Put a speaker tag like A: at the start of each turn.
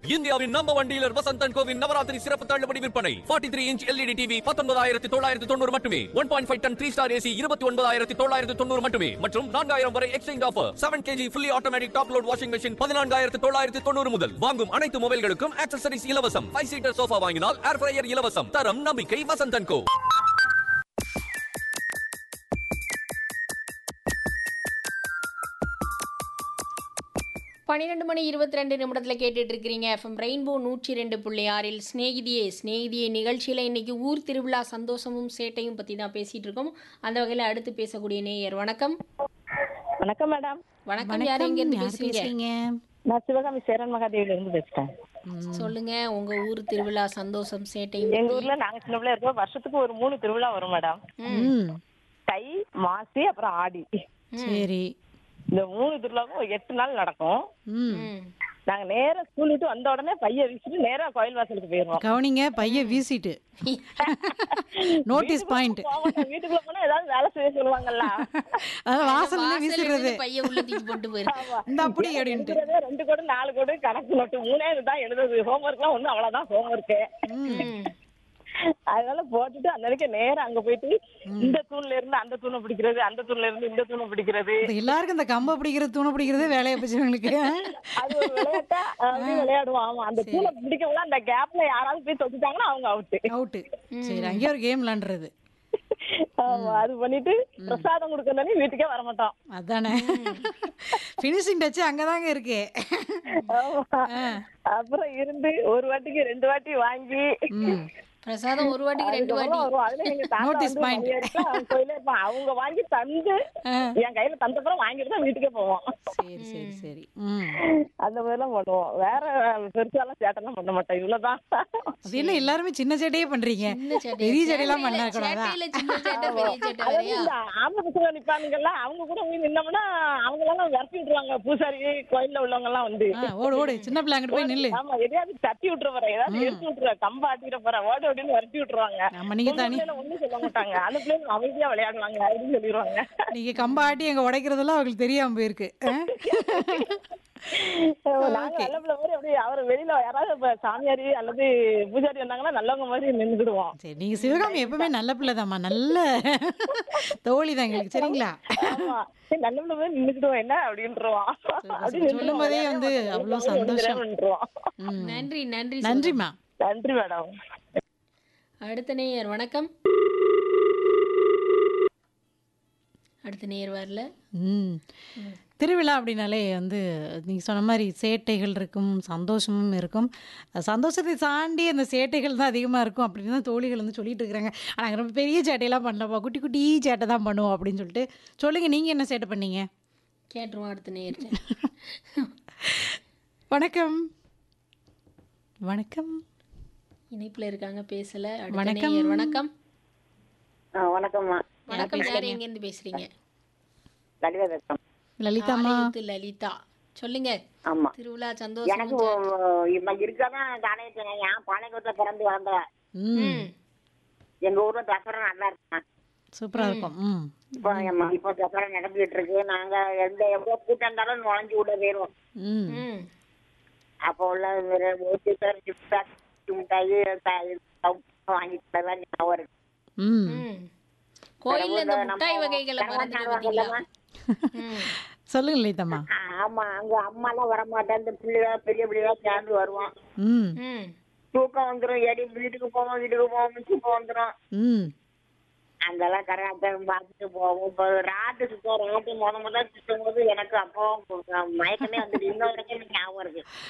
A: இந்தியாவின் number one dealer Vasanthan கோவின் நவராத்திரி சிறப்பு தள்ளுபடி விற்பனை 43 த்ரீ இன்ச் எல்இடி டிவி பத்தொன்பதாயிரத்தி தொள்ளாயிரத்தி தொண்ணூறு மட்டுமே one point five ton three star AC இருபத்தி ஒன்பதாயிரத்தி தொள்ளாயிரத்தி தொண்ணூறு மட்டுமே மற்றும் நான்காயிரம் வரை exchange offer seven KG fully automatic top load washing machine பதினான்காயிரத்தி தொள்ளாயிரத்தி தொண்ணூறு முதல் வாங்கும் அனைத்து மொபைல்களுக்கும் ஆக்சசரிஸ் இலவசம் ஃபைவ் சீட்டர் சோஃபா வாங்கினால் ஏர் ஃப்ரையர் இலவசம் தரம் நம்பிக்கை வசந்தன் கோ
B: பன்னிரெண்டு மணி இருபத்தி ரெண்டு நிமிடத்தில் கேட்டுட்டு இருக்கிறீங்க எஃப்எம் ரெயின்போ நூற்றி ரெண்டு புள்ளி ஆறில் ஸ்நேகிதியே ஸ்நேகிதியே நிகழ்ச்சியில் இன்னைக்கு ஊர் திருவிழா சந்தோஷமும் சேட்டையும் பற்றி தான் பேசிட்டு இருக்கோம் அந்த வகையில் அடுத்து பேசக்கூடிய நேயர் வணக்கம்
C: வணக்கம் மேடம்
B: வணக்கம் யார் எங்கேருந்து
D: யார்
B: பேசுறீங்க
D: பேசுறீங்க
C: நான் சிவகாமி சேரன் மகாதேவில இருந்து பேசுறேன்
B: சொல்லுங்க உங்க ஊர் திருவிழா சந்தோஷம் சேட்டையும்
C: எங்க
B: பத்தி.
C: ஊர்ல நாங்க சின்ன பிள்ளையா இருக்கோம் வருஷத்துக்கு ஒரு மூணு திருவிழா வரும் மேடம்
D: ம்
C: தை மாசி அப்புறம் ஆடி
D: சரி
C: இந்த மூணு திருவிழாவும் எட்டு நாள் நடக்கும்
D: ம்
B: ம்.
C: நாங்க நேரா ஸ்கூல் விட்டு வந்த உடனே பைய வீசிட்டு நேரா கோயில் வாசலுக்கு போயிருவோம்
D: கவனிங்க பைய வீசிட்டு நோட்டீஸ் பாயிண்ட்
C: போக மாட்டோம். வீட்டுக்குள்ள போனா ஏதாவது வேலை செய்ய சொல்லுவாங்கல்ல
D: அதான் வாசல்ல
B: வாசல்ல
D: வீசிடுறது
B: இருந்து பைய உள்ள தூக்கி போட்டு போயிரு
D: இந்த அப்படி அப்படின்ட்டு
C: எழுதுறதே ரெண்டு கோடு நாலு கோடு கணக்கு நோட்டு மூணே தான் எழுதுறது ஹோம்ஒர்க் எல்லாம் ஒண்ணும் அவ்வளவுதான் ஹோம்ஒர்க்கு
B: ம்.
C: அதனால போட்டுட்டு அந்த அன்னைக்கு நேரா அங்க போயிட்டு இந்த தூண்ல இருந்து அந்த தூணை பிடிக்கிறது அந்த தூண்ல இருந்து இந்த தூணை பிடிக்கிறது
D: இந்த எல்லாருக்கும் இந்த கம்ப பிடிக்கிறது தூணை பிடிக்கிறதே வேலையை போச்சு உங்களுக்கு
C: அது ஒரு விளையாட்டா அப்படி விளையாடுவோம் ஆமா அந்த தூணை பிடிக்கவங்கள அந்த கேப்ல யாராவது போய் தொட்டுட்டாங்கன்னா அவங்க அவுட்டு
D: அவுட்டு சரி அங்கேயே ஒரு கேம் விளாண்டுறது
C: ஆமா அது பண்ணிட்டு பிரசாதம் கொடுக்கறதானே வீட்டுக்கே வர மாட்டோம்
D: அதானே ஃபினிஷிங் டச் அங்கதாங்க இருக்கு
C: ஆமா. அப்புறம் இருந்து ஒரு வாட்டிக்கு ரெண்டு வாட்டி வாங்கி
D: ம்
B: பிரசாதம் ஒரு வாட்டிக்கு ரெண்டு வாட்டி
C: அதுக்கப்புறம் வரும். அதுல எங்க தாத்தா
D: Notice
C: வந்து
D: point.
C: மணி அடிச்சா அவங்க கோயிலே இருப்பான். அவங்க வாங்கி தந்து என் கையில தந்தப்புறம் வாங்கிட்டு தான் வீட்டுக்கே போவோம்
D: சரி சரி சரி ம்
C: அந்த மாதிரி எல்லாம் பண்ணுவோம் வேற பெருசாலாம் சேட்டெல்லாம் பண்ண மாட்டோம் இவ்வளவுதான்
D: அது என்ன எல்லாருமே சின்ன சேட்டையே பண்றீங்க
B: சின்ன சேட்டை
D: பெரிய சேட்டையெல்லாம்
B: சேட்டையில-
D: பண்ண கூடாதா
B: சேட்டையில சின்ன சேட்டை பெரிய சேட்டை
C: அதாவது
B: வேறையா
C: இந்த ஆம்பளை பசங்க நிப்பானுங்கல்ல அவங்க கூட போய் நின்னோம்னா அவங்க எல்லாம் விரட்டி விட்டுருவாங்க பூசாரி கோயில்ல உள்ளவங்க எல்லாம் வந்து
D: ஆ, ஓடு ஓடு சின்ன பிள்ளை அங்கிட்டு போய் நில்லு
C: ஆமா எதையாவது தட்டி விட்டுற போற ஏதாவது எடுத்து விட்டுற கம்ப ஆட்டிட போற ஓட ஓடின்னு விரட்டி விட்டுருவாங்க
D: ஆமா நீங்க தனி
C: ஒண்ணும் சொல்ல மாட்டாங்க அந்த பிள்ளைங்க அமைதியா விளையாடுவாங்க அப்படின்னு சொல்லிடுவாங்க
D: நீங்க கம்பாட்டி எங்க உடைக்கிறதெல்லாம் அவங்களுக்கு தெரியாம போயிருக்கு ஆ?
C: நாங்க நல்ல பிள்ளை மாதிரி அப்படியே அவர் வெளியில யாராவது இப்ப சாமியாரி அல்லது பூஜாரி வந்தாங்கன்னா நல்லவங்க மாதிரி நின்றுடுவோம்
D: சரி நீங்க சிவகாமி எப்பவுமே நல்ல பிள்ளைதாம்மா நல்ல தோழி தான் எங்களுக்கு சரிங்களா
C: ஆமா சரி, நல்ல பிள்ளை மாதிரி நின்றுடுவோம் என்ன அப்படின்றோம் அப்படி நின்னுடுவோம்.
D: சொல்லும் போதே வந்து அவ்வளவு
C: ஒண்ணும்
D: சந்தோஷம்.
C: தெரியாம நின்றுவோம்.
D: ம்.
B: நன்றி நன்றி
D: நன்றிம்மா
C: நன்றி மேடம்
B: அடுத்த நேயர் வணக்கம் அடுத்த நேயர் வரல
D: ம் திருவிழா அப்படின்னாலே வந்து நீங்க சொன்ன மாதிரி சேட்டைகள் இருக்கும் சந்தோஷமும் இருக்கும் சந்தோஷத்தை தாண்டி அந்த சேட்டைகள் தான் அதிகமாக இருக்கும் அப்படின்னு தான் தோழிகள் வந்து சொல்லிட்டு இருக்கிறாங்க ஆனால் ரொம்ப பெரிய சேட்டையெல்லாம் பண்ணலப்பா குட்டி குட்டி சேட்டை தான் பண்ணுவோம் அப்படின்னு சொல்லிட்டு சொல்லுங்க நீங்க என்ன சேட்டை பண்ணீங்க
B: கேட்டுருவோம் அடுத்த நேயர்
D: வணக்கம் வணக்கம்
B: இணைப்புல இருக்காங்க பேசல அடுத்த
D: வணக்கம்.
B: நேயர் வணக்கம்
C: வணக்கம்மா
B: வணக்கம் யார் எங்க இருந்து பேசுறீங்க
C: லலிதா பேசுறேன்
D: லலிதாம்மா
B: ஆலயத்து லலிதா சொல்லுங்க
C: ஆமா
B: திருவிழா சந்தோஷம்
C: எனக்கு இப்ப இருக்கதான் தானே என் பானைக்கூட்டில பிறந்து வளர்ந்தேன்
D: ம்
C: எங்க ஊர்ல தசரா நல்லா இருக்கேன்
D: சூப்பராக இருக்கும் ம்
C: இப்போ எம்ம- இப்போ தசரா நடந்துகிட்டு இருக்கு நாங்க எந்த எவ்வளவு கூட்டம் இருந்தாலும் நுழைஞ்சு விட வேணும்
D: ம்
B: ம்
C: அப்போ உள்ள ஒரு ஒரு பேர் gift pack, மிட்டாயி த- தவு- வாங்கிட்டு தான் ஞாபகம் இருக்கு
D: ம்
B: ம் கோயில்ல இந்த மிட்டாய் வகைகளை மறந்துட்டு பாத்தீங்களா ம்
D: சொல்லுங்க லலிதாம்மா
C: ஆ, ஆமா அங்க அம்மா எல்லாம் வர மாட்டேன் இந்த பிள்ளைங்க பெரிய பிள்ளைங்க சேர்ந்து வருவோம்
D: ம்
B: ம்
C: தூக்கம் வந்துரும் ஏடி வீட்டுக்கு போவோம் வீட்டுக்கு போவோம் தூக்கம் வந்துரும்
D: ம்
C: அங்கெல்லாம் கரகாட்டம் பார்த்துட்டு போவோம் இப்போ ராட்டு சுத்தம் ராட்டு முத முதல்ல சுத்தும் போது எனக்கு அப்போ மயக்கமே வந்துட்டு இன்னொரு வரைக்கும் எனக்கு ஞாபகம் இருக்கு